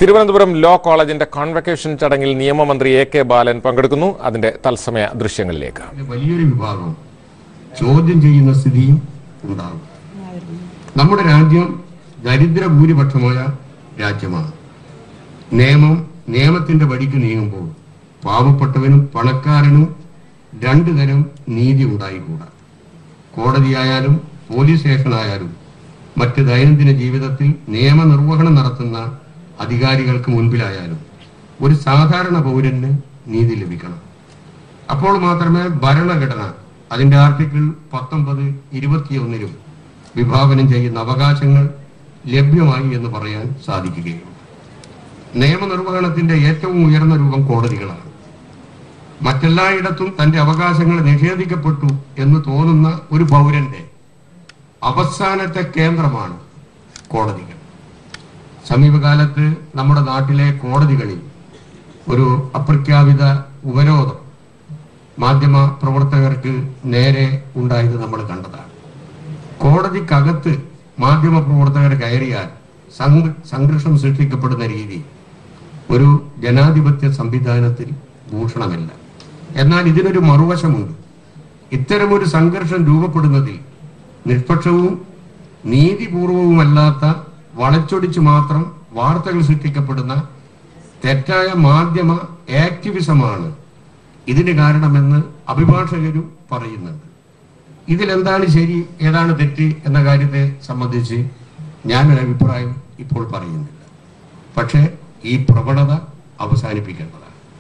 Thiruvananthapuram law കോളേജിന്റെ convocation ചടങ്ങിൽ നിയമമന്ത്രി എ കെ ബാലൻ പങ്കെടുക്കുന്നു അതിന്റെ തത്സമയ ദൃശ്യങ്ങളിലേക്ക് ഇതിലെ വലിയൊരു വിഭാഗം ചോദ്യം ചെയ്യുന്ന സ്ഥിതിയും ഉണ്ടാകും നമ്മുടെ രാജ്യം ദരിദ്ര ഭൂരിപക്ഷമായ രാജ്യമാണ് നിയമം നിയമത്തിന്റെ വഴിക്ക് നീങ്ങുമ്പോൾ പാവപ്പെട്ടവനും പണക്കാരനും രണ്ടു തരം നീതി ഉണ്ടായിക്കൂടാ കോടതിയായാലും പോലീസ് സ്റ്റേഷനായാലും മറ്റ് ദൈനംദിന ജീവിതത്തിൽ നിയമനിർവഹണം നടത്തുന്ന അധികാരികൾക്ക് മുൻപിലായാലും ഒരു സാധാരണ പൗരന് നീതി ലഭിക്കണം അപ്പോൾ മാത്രമേ ഭരണഘടന അതിന്റെ ആർട്ടിക്കിൾ പത്തൊമ്പത് ഇരുപത്തിയൊന്നിലും വിഭാവനം ചെയ്യുന്ന അവകാശങ്ങൾ ലഭ്യമായി എന്ന് പറയാൻ സാധിക്കുകയുള്ളൂ നിയമനിർവഹണത്തിന്റെ ഏറ്റവും ഉയർന്ന രൂപം കോടതികളാണ് മറ്റെല്ലായിടത്തും തന്റെ അവകാശങ്ങൾ നിഷേധിക്കപ്പെട്ടു എന്ന് തോന്നുന്ന ഒരു പൗരന്റെ അവസാനത്തെ കേന്ദ്രമാണ് കോടതികൾ സമീപകാലത്ത് നമ്മുടെ നാട്ടിലെ കോടതികളിൽ ഒരു അപ്രഖ്യാപിത ഉപരോധം മാധ്യമ പ്രവർത്തകർക്ക് നേരെ ഉണ്ടായത് നമ്മൾ കണ്ടതാണ് കോടതിക്കകത്ത് മാധ്യമ പ്രവർത്തകർ കയറിയാൽ സംഘ- സംഘർഷം സൃഷ്ടിക്കപ്പെടുന്ന രീതി ഒരു ജനാധിപത്യ സംവിധാനത്തിൽ ഭൂഷണമല്ല എന്നാൽ ഇതിനൊരു മറുവശമുണ്ട് ഇത്തരമൊരു സംഘർഷം രൂപപ്പെടുന്നതിൽ നിഷ്പക്ഷവും നീതിപൂർവവുമല്ലാത്ത വളച്ചൊടിച്ച് മാത്രം വാർത്തകൾ സൃഷ്ടിക്കപ്പെടുന്ന തെറ്റായ മാധ്യമ ആക്ടിവിസമാണ് ഇതിന് കാരണമെന്ന് അഭിഭാഷകരും പറയുന്നുണ്ട് ഇതിലെന്താണ് ശരി ഏതാണ് തെറ്റ് എന്ന കാര്യത്തെ സംബന്ധിച്ച് ഞാനൊരു അഭിപ്രായം ഇപ്പോൾ പറയുന്നില്ല പക്ഷേ ഈ പ്രവണത അവസാനിപ്പിക്കേണ്ടതാണ്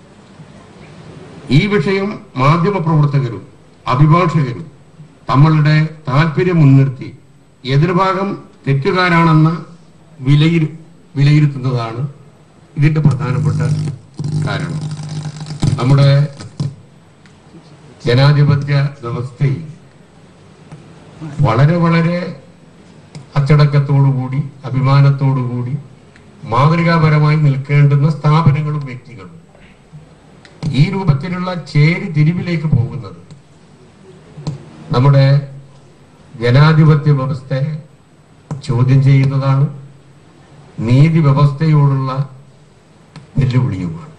ഈ വിഷയം മാധ്യമ പ്രവർത്തകരും അഭിഭാഷകരും തങ്ങളുടെ താല്പര്യം മുൻനിർത്തി എതിർഭാഗം തെറ്റുകാരാണെന്ന വിലയിരു വിലയിരുത്തുന്നതാണ് ഇതിന്റെ പ്രധാനപ്പെട്ട കാരണം നമ്മുടെ ജനാധിപത്യ വ്യവസ്ഥയിൽ വളരെ വളരെ അച്ചടക്കത്തോടുകൂടി അഭിമാനത്തോടുകൂടി മാതൃകാപരമായി നിൽക്കേണ്ടുന്ന സ്ഥാപനങ്ങളും വ്യക്തികളും ഈ രൂപത്തിലുള്ള ചേരി തിരിവിലേക്ക് പോകുന്നത് നമ്മുടെ ജനാധിപത്യ വ്യവസ്ഥയെ ചോദ്യം ചെയ്യുന്നതാണ് നീതി വ്യവസ്ഥയോടുള്ള വെല്ലുവിളിയുമാണ്